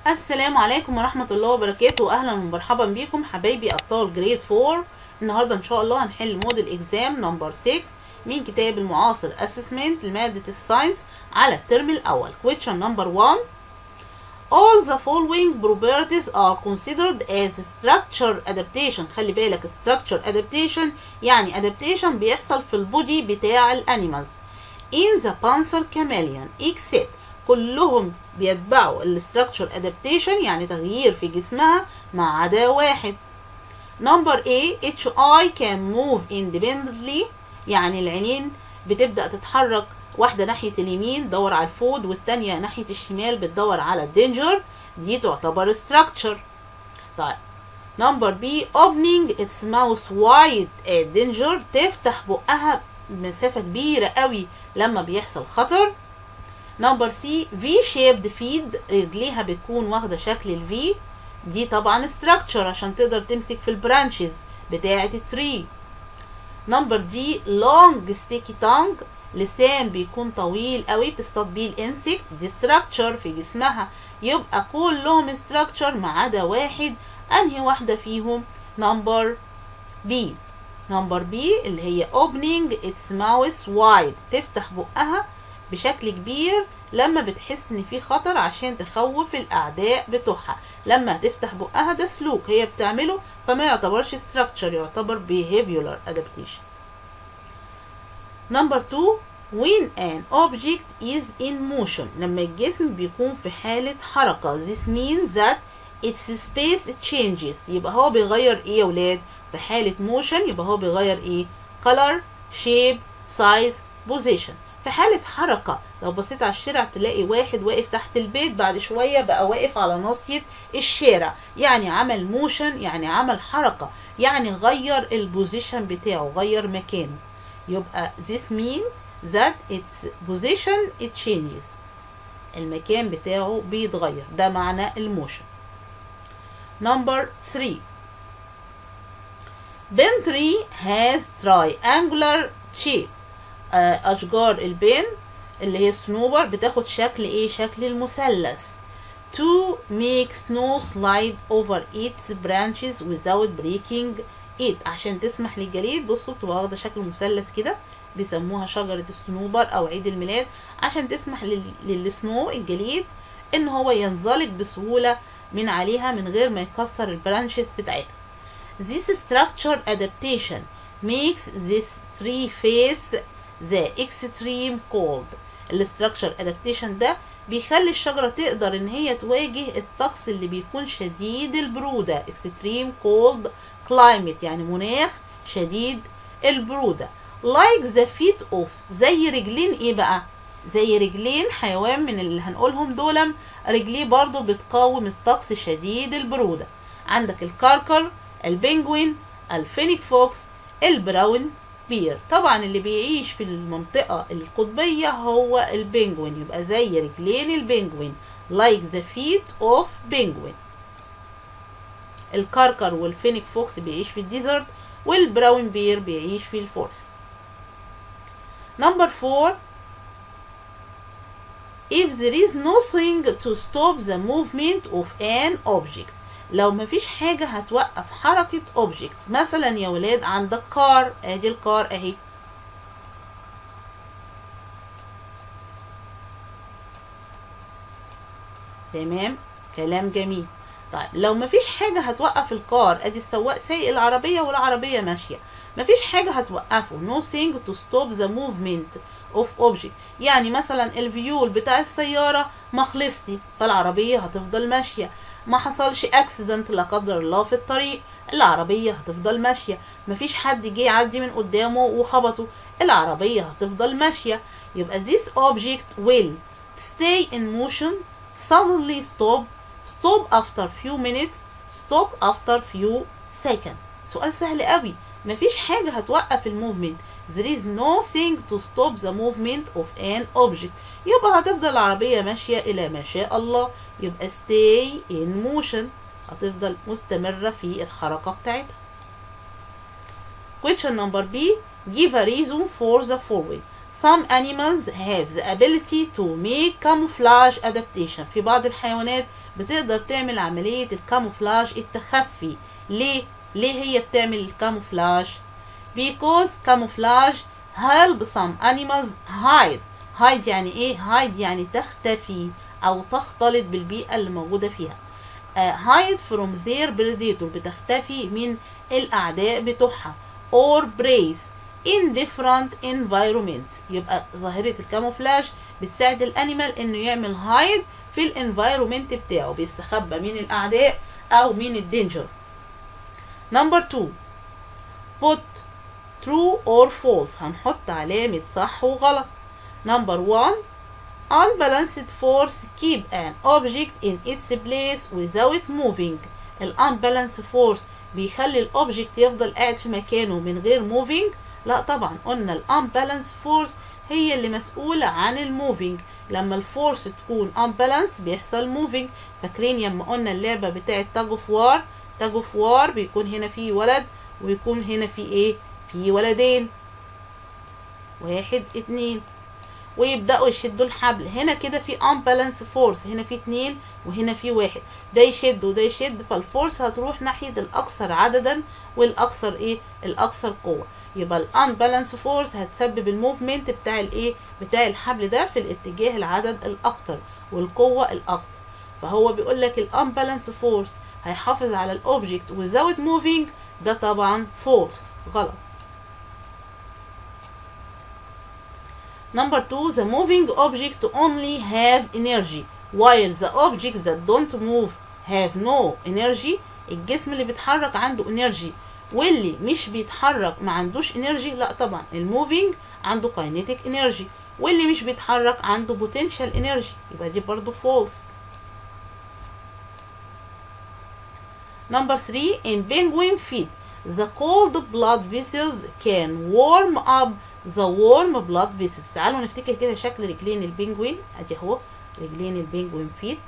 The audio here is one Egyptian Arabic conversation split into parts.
السلام عليكم ورحمة الله وبركاته أهلا ومرحبا بكم حبايبي أبطال جريد 4 النهاردة إن شاء الله هنحل موديل إكزام نمبر 6 من كتاب المعاصر أسسمنت لمادة الساينس على الترم الأول question number 1 All the following properties are considered as structure adaptation خلي بالك structure adaptation يعني adaptation بيحصل في البودي بتاع الانيمالز in the panzer chameleon except كلهم بيتبعوا الاستراكشر ادابتيشن يعني تغيير في جسمها ما عدا واحد نمبر A اتش اي can move independently يعني العينين بتبدأ تتحرك واحدة ناحية اليمين تدور على الفود والتانية ناحية الشمال بتدور على الدينجر دي تعتبر structure طيب نمبر بي opening its mouth wide at danger تفتح بقها مسافة كبيرة قوي لما بيحصل خطر نمبر سي في شيبد فيد رجليها بتكون واخده شكل الفي دي طبعا ستراكشر عشان تقدر تمسك في البرانشز بتاعه التري نمبر دي لونج ستيكي تانج لسان بيكون طويل قوي بتصطاد بيه الانسكت دي ستراكشر في جسمها يبقى كلهم ستراكشر ما عدا واحد انهي واحده فيهم نمبر بي نمبر بي اللي هي opening its mouth wide تفتح بقها بشكل كبير لما بتحس ان في خطر عشان تخوف الاعداء بتوعها لما تفتح بقها ده سلوك هي بتعمله فما يعتبرش structure يعتبر behavioral adaptation نمبر 2 when an object is in motion لما الجسم بيكون في حالة حركة this means that its space changes يبقى هو بيغير ايه يا ولاد في حالة motion يبقى هو بيغير ايه color shape size position في حالة حركة لو بصيت على الشارع تلاقي واحد واقف تحت البيت بعد شوية بقى واقف على ناصية الشارع يعني عمل موشن يعني عمل حركة يعني غير البوزيشن بتاعه غير مكانه يبقى this mean that its position it changes المكان بتاعه بيتغير ده معنى الموشن number 3 Ben tree has triangular shape اشجار البين اللي هي الصنوبر بتاخد شكل ايه شكل المثلث to make snow slide over its branches without breaking it عشان تسمح للجليد بصوا بتبقى واخده شكل مثلث كده بيسموها شجرة الصنوبر او عيد الميلاد عشان تسمح للسنو الجليد ان هو ينزلق بسهولة من عليها من غير ما يكسر البرانشز بتاعتها This structure adaptation makes this tree face the extreme cold الاستراكشر ادابتيشن ده بيخلي الشجرة تقدر ان هي تواجه الطقس اللي بيكون شديد البرودة extreme cold climate يعني مناخ شديد البرودة like the feet of زي رجلين ايه بقى زي رجلين حيوان من اللي هنقولهم دول رجليه برضو بتقاوم الطقس شديد البرودة عندك الكركر البنجوين الفينيك فوكس البراون بير طبعا اللي بيعيش في المنطقة القطبية هو البنجوين يبقى زي رجلين البنجوين like the feet of penguin الكركر والفينيك فوكس بيعيش في الديزرت والبراون بير بيعيش في الفورست number 4 if there is nothing to stop the movement of an object لو مفيش حاجة هتوقف حركة object مثلا يا ولاد عندك كار ادي الكار اهي تمام كلام جميل طيب لو مفيش حاجة هتوقف الكار ادي السواق سايق العربية والعربية ماشية مفيش حاجة هتوقفه nothing to stop the movement of object يعني مثلا الفيول بتاع السيارة مخلصتي فالعربية هتفضل ماشية ما حصلش اكسيدنت لا قدر الله في الطريق العربية هتفضل ماشية مفيش حد جه يعدي من قدامه وخبطه العربية هتفضل ماشية يبقى this object will stay in motion suddenly stop stop after few minutes stop after few seconds سؤال سهل قوي مفيش حاجة هتوقف الموفمنت there is nothing to stop the movement of an object يبقى هتفضل العربية ماشية إلى ما شاء الله يبقى stay in motion هتفضل مستمرة في الحركة بتاعتها question number B give a reason for the following Some animals have the ability to make camouflage adaptation. في بعض الحيوانات بتقدر تعمل عملية الكاموفلاج التخفي. ليه؟ ليه هي بتعمل الكاموفلاج؟ Because camouflage help some animals hide. hide يعني ايه؟ hide يعني تختفي أو تختلط بالبيئة اللي موجودة فيها. uh, hide from their predator بتختفي من الأعداء بتوعها. or brace in different environment يبقى ظاهرة الكاموفلاج بتساعد الانيمال انه يعمل هايد في الانفايرومنت بتاعه بيستخبى من الاعداء او من الدينجر نمبر 2 put true or false هنحط علامة صح وغلط نمبر 1 unbalanced force keep an object in its place without moving ال unbalanced force بيخلي الاوبجكت يفضل قاعد في مكانه من غير moving لا طبعا قلنا الانبالانس فورس هي اللي مسؤولة عن الموفينج لما الفورس تكون انبالانس بيحصل موفينج فاكرين لما قلنا اللعبة بتاعت تاج اوف وار تاج اوف وار بيكون هنا في ولد ويكون هنا في ايه في ولدين واحد اتنين ويبدأوا يشدوا الحبل هنا كده في unbalance فورس هنا في اتنين وهنا في واحد ده يشد وده يشد فالفورس هتروح ناحية الأكثر عددا والأكثر ايه الأكثر قوة يبقى الانبالانس فورس هتسبب الموفمنت بتاع الايه بتاع الحبل ده في الاتجاه العدد الاكتر والقوه الاكتر فهو بيقول لك الانبالانس فورس هيحافظ على الاوبجكت without moving ده طبعا فورس غلط Number two, the moving object only have energy while the objects that don't move have no energy الجسم اللي بيتحرك عنده energy واللي مش بيتحرك ما عندوش انرجي لا طبعا الموفينج عنده كاينيتيك انرجي واللي مش بيتحرك عنده بوتنشال انرجي يبقى دي برضو فولس نمبر 3 in penguin feet the cold blood vessels can warm up the warm blood vessels تعالوا نفتكر كده شكل رجلين البنجوين ادي اهو رجلين البنجوين فيت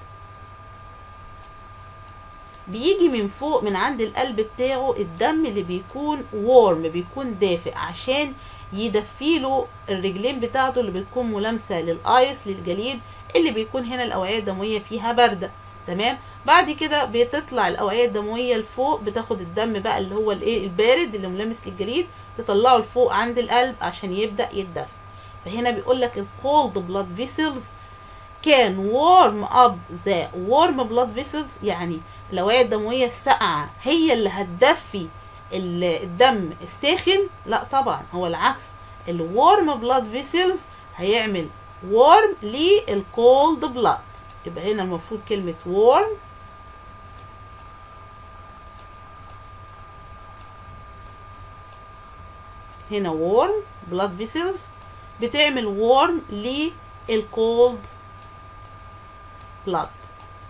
بيجي من فوق من عند القلب بتاعه الدم اللي بيكون وورم بيكون دافئ عشان يدفيله الرجلين بتاعته اللي بتكون ملامسه للايس للجليد اللي بيكون هنا الاوعيه الدمويه فيها بارده تمام بعد كده بتطلع الاوعيه الدمويه لفوق بتاخد الدم بقى اللي هو الايه البارد اللي ملامس للجليد تطلعه لفوق عند القلب عشان يبدا يتدفى فهنا بيقول لك الكولد بلاد فيسلز كان warm up the warm blood vessels يعني الاوعيه الدمويه الساقعه هي اللي هتدفي الدم الساخن لا طبعا هو العكس الورم بلاد فيسلز هيعمل وورم للكولد بلاد يبقى هنا المفروض كلمه وورم هنا وورم بلاد فيسلز بتعمل وورم للكولد بلاد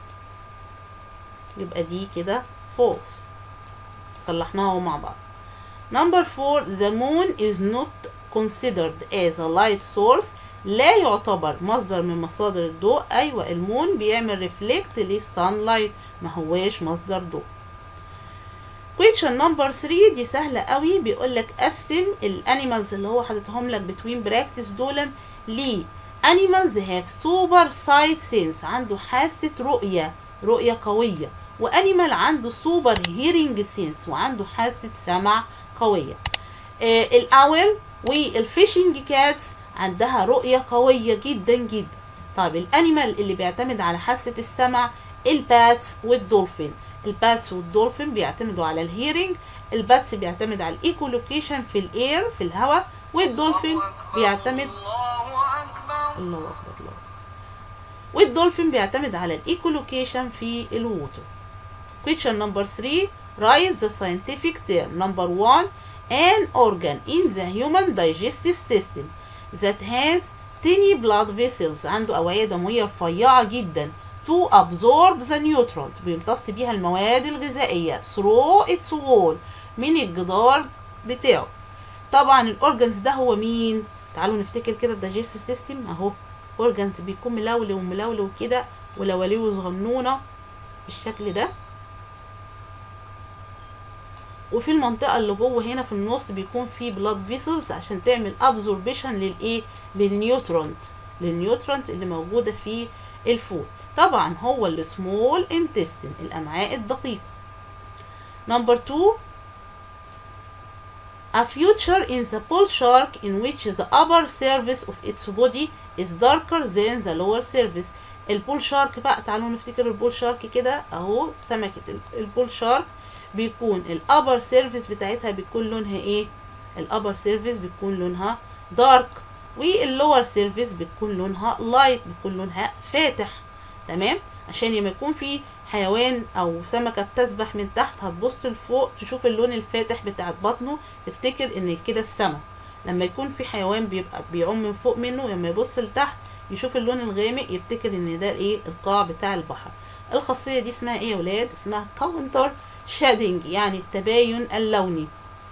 يبقى دي كده false صلحناها مع بعض number four the moon is not considered as a light source لا يعتبر مصدر من مصادر الضوء ايوه المون بيعمل ريفلكت للسانلايت ما هواش مصدر ضوء question number 3 دي سهلة قوي بيقول لك قسم الانيمالز اللي هو حاططهم لك between brackets دول ل animals have super sight sense عنده حاسة رؤية رؤية قوية وانيمال عنده سوبر هيرنج سينس وعنده حاسة سمع قوية آه الاول والفيشنج كاتس عندها رؤية قوية جدا جدا طيب الانيمال اللي بيعتمد على حاسة السمع الباتس والدولفين الباتس والدولفين بيعتمدوا على الهيرنج الباتس بيعتمد على الايكولوكيشن في الاير في الهواء والدولفين بيعتمد الله اكبر الله والدولفين بيعتمد على الايكولوكيشن في الووتر question number 3 write the scientific term number 1 an organ in the human digestive system that has tiny blood vessels عنده أوعية دموية رفيعة جدا to absorb the nutrient بيمتص بيها المواد الغذائية through its wall من الجدار بتاعه طبعا الاورجنز ده هو مين تعالوا نفتكر كده الدايجستيف سيستم اهو اورجنز بيكون ملولو وملولو كده ولوليو صغنونه بالشكل ده وفي المنطقة اللي جوه هنا في النص بيكون في بلاد فيسلز عشان تعمل ابزوربيشن للايه للنيوترونت للنيوترونت اللي موجودة في الفود طبعا هو السمول انتستين الامعاء الدقيقة نمبر 2 A future in the bull shark in which the upper surface of its body is darker than the lower surface البول شارك بقى تعالوا نفتكر البول شارك كده اهو سمكة البول شارك بيكون الابر سيرفيس بتاعتها بيكون لونها ايه الابر سيرفيس بيكون لونها دارك واللور سيرفيس بتكون لونها لايت بيكون لونها فاتح تمام عشان لما يكون في حيوان او سمكه بتسبح من تحت هتبص لفوق تشوف اللون الفاتح بتاع بطنه تفتكر ان كده السما لما يكون في حيوان بيبقى بيعوم من فوق منه لما يبص لتحت يشوف اللون الغامق يفتكر ان ده ايه القاع بتاع البحر الخاصيه دي اسمها ايه يا ولاد اسمها كاونتر شادنج يعني التباين اللوني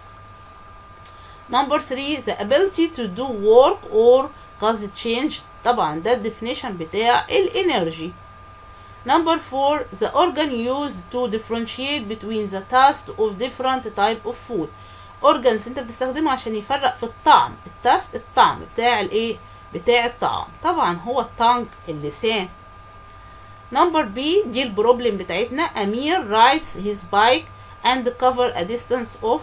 نمبر 3 the ability to do work or cause change طبعا ده الديفينيشن بتاع الانرجي Number 4 the organ used to differentiate between the taste of different type of food organs انت بتستخدمه عشان يفرق في الطعم التاست الطعم بتاع الايه بتاع الطعام طبعا هو التانج اللسان نمبر بي دي البروبلم بتاعتنا امير rides his bike and cover a distance of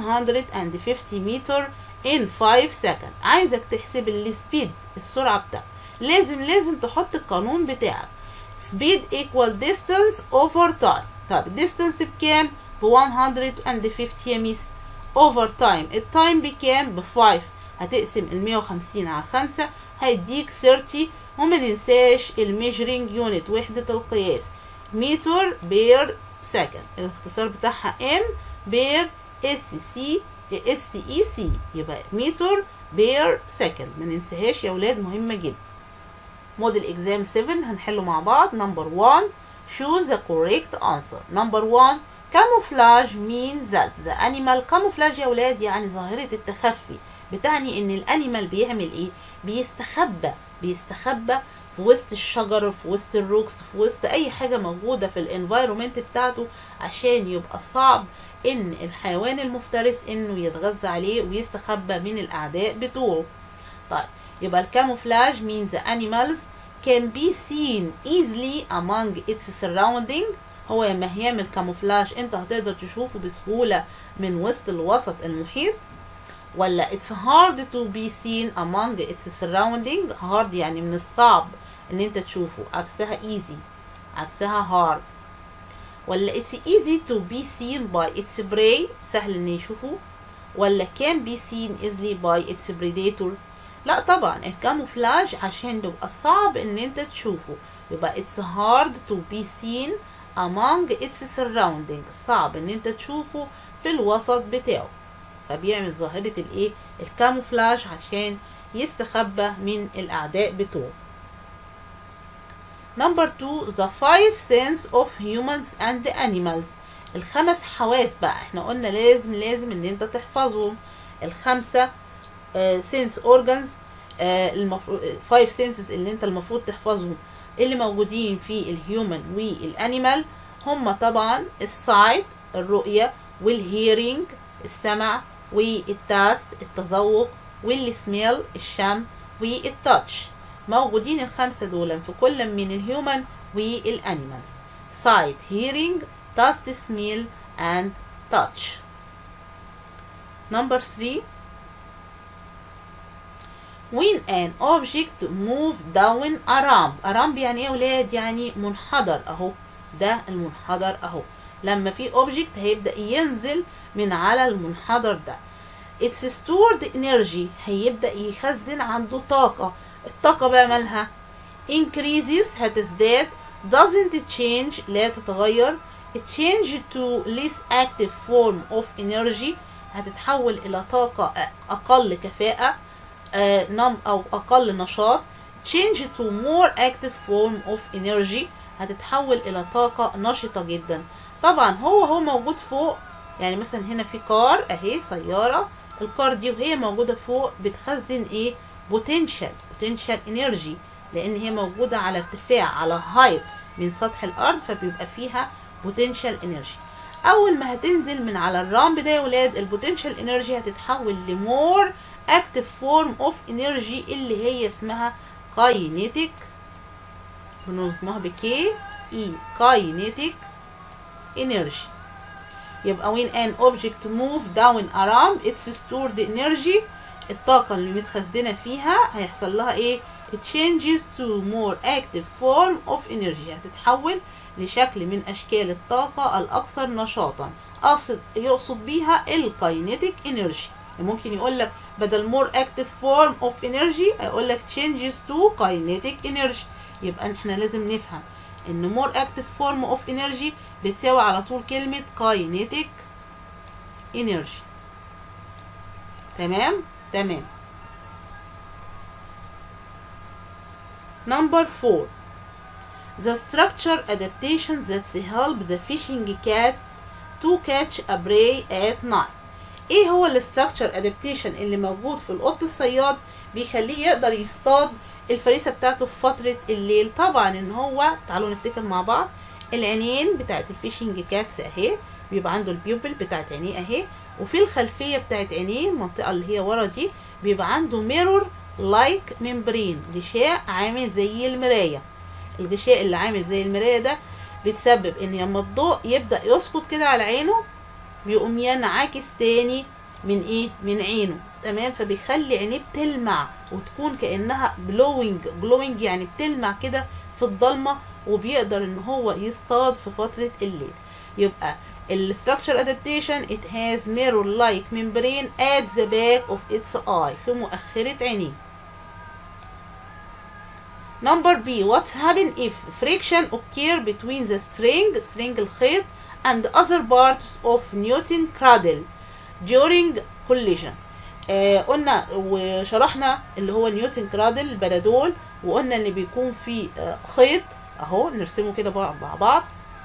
150 meter in 5 seconds عايزك تحسب السبيد السرعة بتاعك لازم لازم تحط القانون بتاعك speed equal distance over time طب distance بكام ب 150 يا ميس over time التايم بكام ب 5 هتقسم ال 150 على 5 هيديك 30 وما ننساش الميجرينج يونت وحدة القياس متر بير سكند الاختصار بتاعها ام بير اس سي اس اي سي يبقى متر بير سكند ما ننساهاش يا ولاد مهمة جدا موديل اكزام 7 هنحله مع بعض نمبر 1 choose the correct answer نمبر 1 camouflage means that the animal camouflage يا ولاد يعني ظاهرة التخفي بتعني ان الانيمال بيعمل ايه بيستخبى بيستخبى في وسط الشجر في وسط الروكس في وسط اي حاجه موجوده في الانفايرومنت بتاعته عشان يبقى صعب ان الحيوان المفترس انه يتغذى عليه ويستخبى من الاعداء بتوعه طيب يبقى الكاموفلاج means the animals can be seen easily among its surrounding هو لما هيعمل كاموفلاج انت هتقدر تشوفه بسهوله من وسط الوسط المحيط ولا it's hard to be seen among its surrounding hard يعني من الصعب ان انت تشوفه عكسها easy عكسها hard ولا it's easy to be seen by its prey سهل ان يشوفه ولا can be seen easily by its predator لا طبعا الكاموفلاج عشان يبقى صعب ان انت تشوفه يبقى it's hard to be seen among its surrounding صعب ان انت تشوفه في الوسط بتاعه فبيعمل ظاهرة الايه الكاموفلاج عشان يستخبى من الاعداء بتوعه نمبر 2 the five sense of humans and animals الخمس حواس بقى احنا قلنا لازم لازم ان انت تحفظهم الخمسة سنس uh, اورجانز uh, المفروض فايف سنسز اللي انت المفروض تحفظهم اللي موجودين في الهيومن والانيمال هم طبعا السايت الرؤية والهيرنج السمع والتاست التذوق والسميل الشم والتاتش موجودين الخمسة دول في كل من الهيومن والانيمالز sight hearing taste smell and touch number 3 when an object move down a ramp a ramp يعني ايه يا ولاد يعني منحدر اهو ده المنحدر اهو لما في object هيبدأ ينزل من على المنحدر ده it's stored energy هيبدأ يخزن عنده طاقة الطاقة بقى مالها increases هتزداد doesn't change لا تتغير change to less active form of energy هتتحول إلى طاقة أقل كفاءة نم أو أقل نشاط change to more active form of energy هتتحول إلى طاقة نشطة جدا طبعا هو هو موجود فوق يعني مثلا هنا في كار اهي سيارة الكار دي وهي موجودة فوق بتخزن ايه بوتنشال بوتنشال انرجي لان هي موجودة على ارتفاع على هايت من سطح الارض فبيبقى فيها بوتنشال انرجي اول ما هتنزل من على الرامب ده يا ولاد البوتنشال انرجي هتتحول لمور اكتف فورم اوف انرجي اللي هي اسمها كاينيتيك بنظمها بكي اي كاينيتيك انرجي يبقى when an object move down a ramp its stored energy الطاقة اللي متخزنة فيها هيحصل لها ايه it changes to more active form of energy هتتحول لشكل من اشكال الطاقة الاكثر نشاطا اقصد يقصد بيها الكاينيتيك انرجي ممكن يقول لك بدل more active form of energy هيقول لك changes to kinetic energy يبقى احنا لازم نفهم ان more active form of energy بتساوي على طول كلمة kinetic energy تمام تمام number 4 the structure adaptation that help the fishing cat to catch a prey at night ايه هو الاستراكشر ادابتيشن اللي موجود في القط الصياد بيخليه يقدر يصطاد الفريسه بتاعته في فتره الليل طبعا ان هو تعالوا نفتكر مع بعض العينين بتاعت الفيشنج كاتس اهي بيبقى عنده البيوبل بتاعت عينيه اهي وفي الخلفيه بتاعت عينيه المنطقه اللي هي ورا دي بيبقى عنده ميرور لايك ممبرين غشاء عامل زي المرايه الغشاء اللي عامل زي المرايه ده بتسبب ان لما الضوء يبدا يسقط كده على عينه بيقوم ينعكس تاني من ايه من عينه تمام فبيخلي عينيه بتلمع وتكون كانها بلوينج بلوينج يعني بتلمع كده في الضلمه وبيقدر ان هو يصطاد في فتره الليل يبقى الستراكشر ادابتيشن it has mirror like membrane at the back of its eye في مؤخرة عينيه Number B what happen if friction occur between the string string الخيط and other parts of Newton cradle during collision آه قلنا وشرحنا اللي هو نيوتن كرادل البنادول وقلنا ان بيكون في آه خيط اهو نرسمه كده مع بعض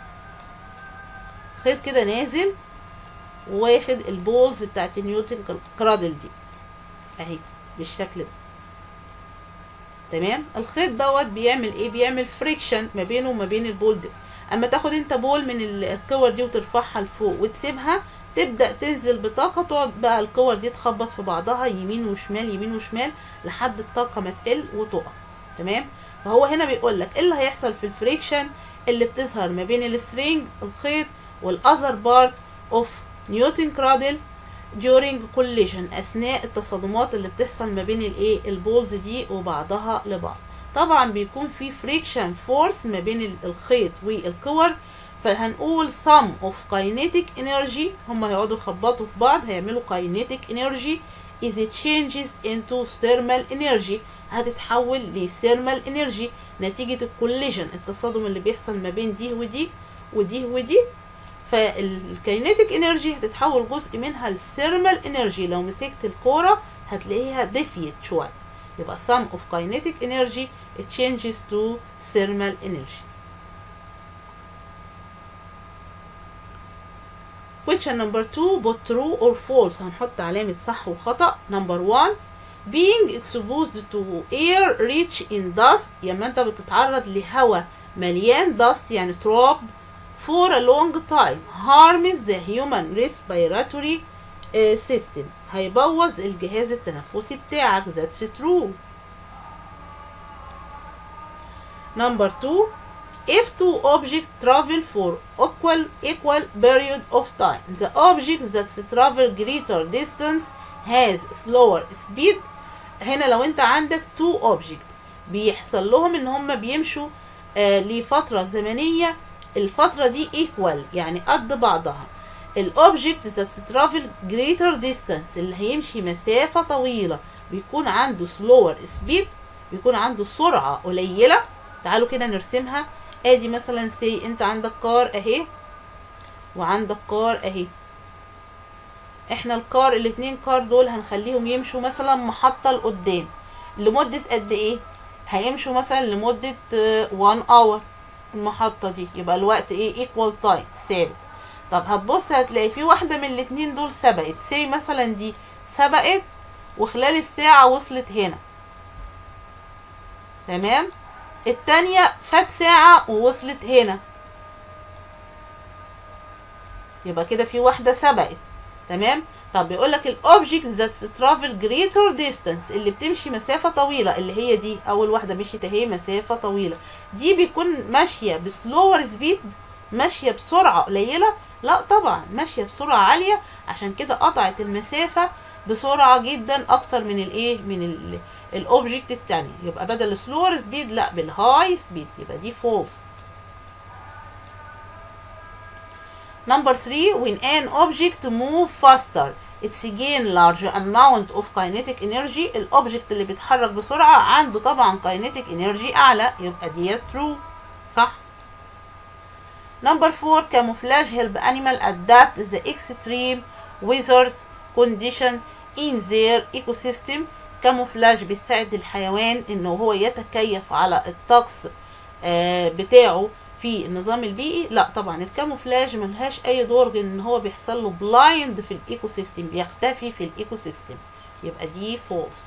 خيط كده نازل واخد البولز بتاعت نيوتن كرادل دي اهي بالشكل ده تمام الخيط دوت بيعمل ايه بيعمل فريكشن ما بينه وما بين البول ده اما تاخد انت بول من الكور دي وترفعها لفوق وتسيبها تبدا تنزل بطاقه تقعد بقى الكور دي تخبط في بعضها يمين وشمال يمين وشمال لحد الطاقه ما تقل وتقف تمام فهو هنا بيقول لك ايه اللي هيحصل في الفريكشن اللي بتظهر ما بين السترينج الخيط والاذر بارت اوف نيوتن كرادل during collision اثناء التصادمات اللي بتحصل ما بين الايه البولز دي وبعضها لبعض طبعا بيكون في فريكشن فورس ما بين الخيط والكور فهنقول sum of kinetic energy هم هيقعدوا يخبطوا في بعض هيعملوا kinetic energy is it changes into thermal energy هتتحول لثيرمال انرجي نتيجة الكوليجن التصادم اللي بيحصل ما بين دي ودي ودي ودي فالكينيتيك انرجي هتتحول جزء منها للثيرمال انرجي لو مسكت الكورة هتلاقيها ديفيت شوية يبقى sum of kinetic energy it changes to thermal energy question number 2 put true or false هنحط علامة صح وخطأ number 1 being exposed to air rich in dust لما انت بتتعرض لهواء مليان dust يعني تراب for a long time harms the human respiratory uh, system هيبوظ الجهاز التنفسي بتاعك that's true number 2 if two objects travel for equal equal period of time the object that travel greater distance has slower speed هنا لو انت عندك two object بيحصل لهم ان هم بيمشوا آه لفترة زمنية الفترة دي equal يعني قد بعضها الاوبجكت ذات travel greater distance اللي هيمشي مسافة طويلة بيكون عنده slower speed بيكون عنده سرعة قليلة تعالوا كده نرسمها ادي مثلا سي انت عندك كار اهي وعندك كار اهي احنا الكار الاتنين كار دول هنخليهم يمشوا مثلا محطة لقدام لمدة قد ايه هيمشوا مثلا لمدة 1 اور المحطة دي يبقى الوقت ايه equal time ثابت طب هتبص هتلاقي في واحدة من الاتنين دول سبقت سي مثلا دي سبقت وخلال الساعة وصلت هنا تمام التانية فات ساعة ووصلت هنا يبقى كده في واحده سبقت تمام طب بيقول لك الاوبجكت ذات ترافل جريتر ديستانس اللي بتمشي مسافه طويله اللي هي دي اول واحده مشيت اهي مسافه طويله دي بيكون ماشيه بسلور سبيد ماشيه بسرعه قليله لا طبعا ماشيه بسرعه عاليه عشان كده قطعت المسافه بسرعه جدا اكتر من الايه من الاوبجكت التاني يبقى بدل سلور سبيد لا بالهاي سبيد يبقى دي فولس Number 3 when an object move faster it's gain large amount of kinetic energy الاوبجكت اللي بيتحرك بسرعة عنده طبعا kinetic energy أعلى يبقى دي true صح Number 4 camouflage help animal adapt the extreme weather condition in their ecosystem camouflage بيساعد الحيوان انه هو يتكيف على الطقس آه بتاعه في النظام البيئي لا طبعا الكاموفلاج ملهاش اي دور غير ان هو بيحصل له بلايند في الايكو سيستم بيختفي في الايكو سيستم يبقى دي فولس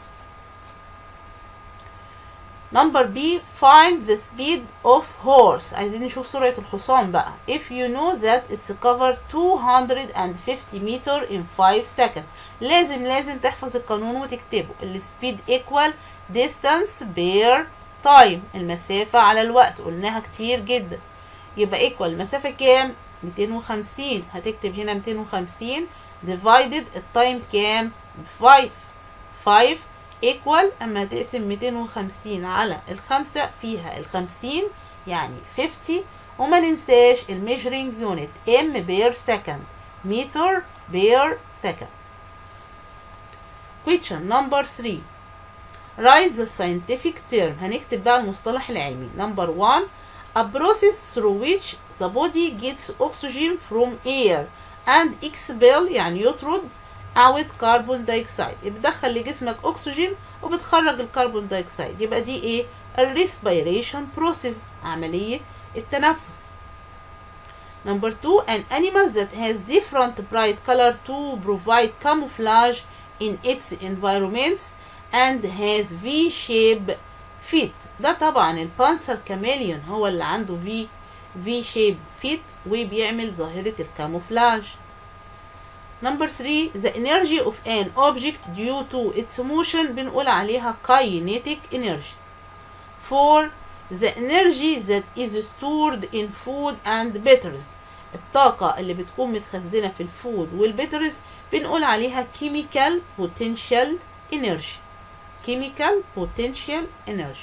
نمبر بي find the speed of horse عايزين نشوف سرعة الحصان بقى if you know that it's covered 250 meter in 5 seconds لازم لازم تحفظ القانون وتكتبه السبيد equal distance per time المسافة على الوقت قلناها كتير جدا يبقى equal المسافة كام 250 هتكتب هنا 250 divided التايم كام 5 5 equal اما تقسم 250 على الخمسة فيها الخمسين يعني 50 وما ننساش الميجرينج يونت ام بير سكند متر بير سكند question number 3 write the scientific term هنكتب بقى المصطلح العلمي number 1 a process through which the body gets oxygen from air and expel يعني يطرد out carbon dioxide بتدخل لجسمك اكسجين وبتخرج الكربون دايوكسيد يبقى دي ايه الريسبيريشن بروسيس عملية التنفس Number two, an animal that has different bright color to provide camouflage in its environments and has V-shape feet. ده طبعا البانسر كاميليون هو اللي عنده V V shape feet وبيعمل ظاهرة الكاموفلاج. Number 3 the energy of an object due to its motion بنقول عليها kinetic energy 4 the energy that is stored in food and bitters الطاقة اللي بتكون متخزنة في الفود والبيترز بنقول عليها chemical potential energy chemical potential energy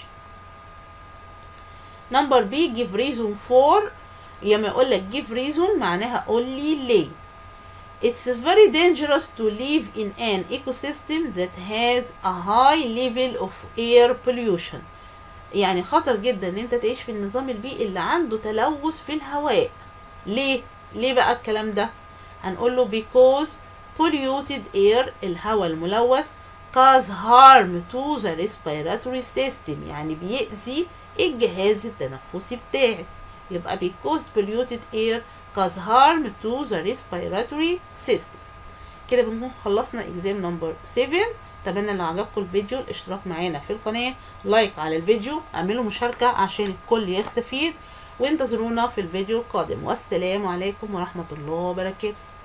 number B give reason for لما يقول لك give reason معناها قول لي ليه It's very dangerous to live in an ecosystem that has a high level of air pollution. يعني خطر جدا ان انت تعيش في النظام البيئي اللي عنده تلوث في الهواء. ليه؟ ليه بقى الكلام ده؟ هنقول له because polluted air الهواء الملوث cause harm to the respiratory system يعني بيأذي الجهاز التنفسي بتاعك. يبقى because polluted air cause harm to the respiratory system كده بنكون خلصنا exam number 7 اتمنى لو عجبكم الفيديو الاشتراك معانا في القناة لايك على الفيديو اعملوا مشاركة عشان الكل يستفيد وانتظرونا في الفيديو القادم والسلام عليكم ورحمة الله وبركاته